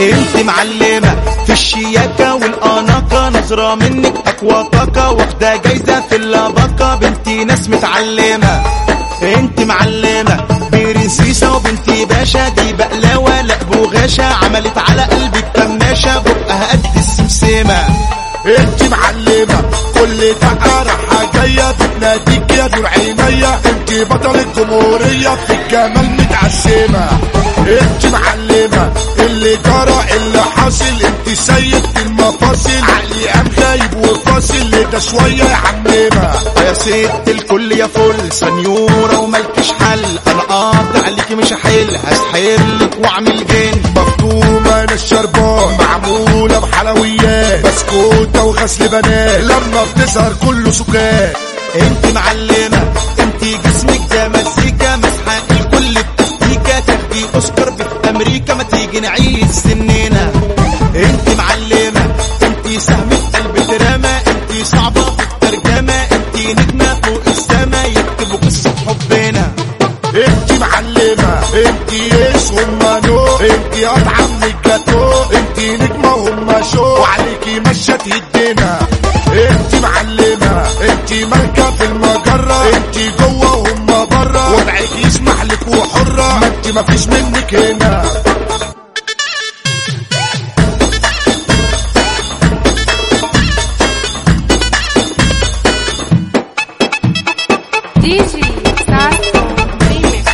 انت معلمة في الشياكة والاناقة نظرة منك اقوى طاقة واخدة جايزة في اللباقة بنتي ناس متعلمة انت معلمة برنسيسة وبنتي باشا دي بقلاوة لا بوغاشة عملت على قلبك كماشة بقها قد السمسمة انت معلمة كل دقة راحة جاية بتناديك يا نور عينيا انت بطل الجمهورية في الجمال متعسمة انت معلمة اللي جرى اللي حاصل انت سيد المفاصل عقلي قام غايب وفاصل ده شوية يا عمنا يا ست الكل يا فل سنيورة وملكش حل انا قاطع عليكي مش هحل هسحلك واعمل جن مفطومة انا الشربان معمولة بحلويات بسكوتة وغسل بنات لما بتظهر كله سكات انت معلمة انت جسمك ده مزيكا مسحة الكل بتفتيكا تاخدي اوسكار في امريكا ما تيجي نعيد سننا انت معلمة انت سهم في قلب دراما انت صعبة في الترجمة انت نجمة فوق السما يكتبوا قصة حبنا انت معلمة انت يس هما نو انت اطعم من الجاتو انت نجمة وهما شو وعليكي مشة تهدنا انت معلمة انت مالكة في المجرة انت جوه وهما برا وضعك يسمح لك وحرة ما انت مفيش منك هنا DJ Sasso Remix.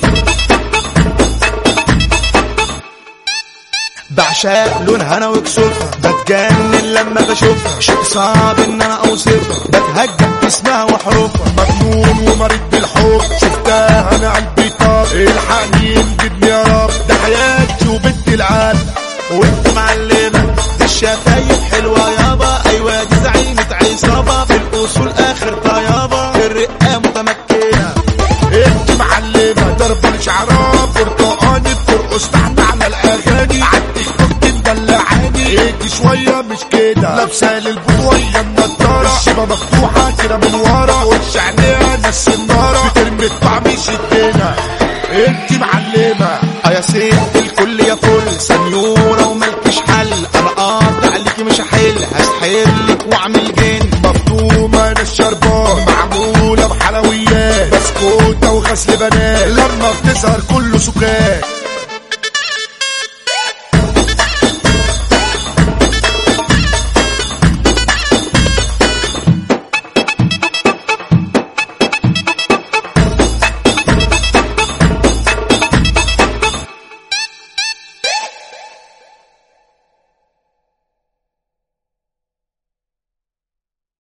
بعشق لونها انا وكسوفها بتجنن لما بشوفها شيء صعب ان انا اوصفها بتهجد اسمها وحروفها مجنون ومريض بالحب شفتها انا قلبي طاب الحقني انجدني يا رب ده حياتي وبنت العالم وانت معلمة دي الشفايف حلوة يابا ايوه دي زعيمة عصابة في الاصول اخر طيابة في الرقة متمكنة انت معلمة ضرب الشعراء برتقاني بترقص تحت على الاغاني عندك كنت مدلعاني ايدي شوية مش كده لابسة للبطوية النضارة الشبة مفتوحة كده من ورا وش عينيها ناس النارة بترمي الطعم يشدنا انت معلمة اه يا ست الكل يا فل سنيورة وملكش حل انا قاطع عليكي مش هحل هسحلك واعمل جن مفطومة انا الشربان معمولة بحلويات بسكوتة وغسل بنات لما بتظهر كله سكات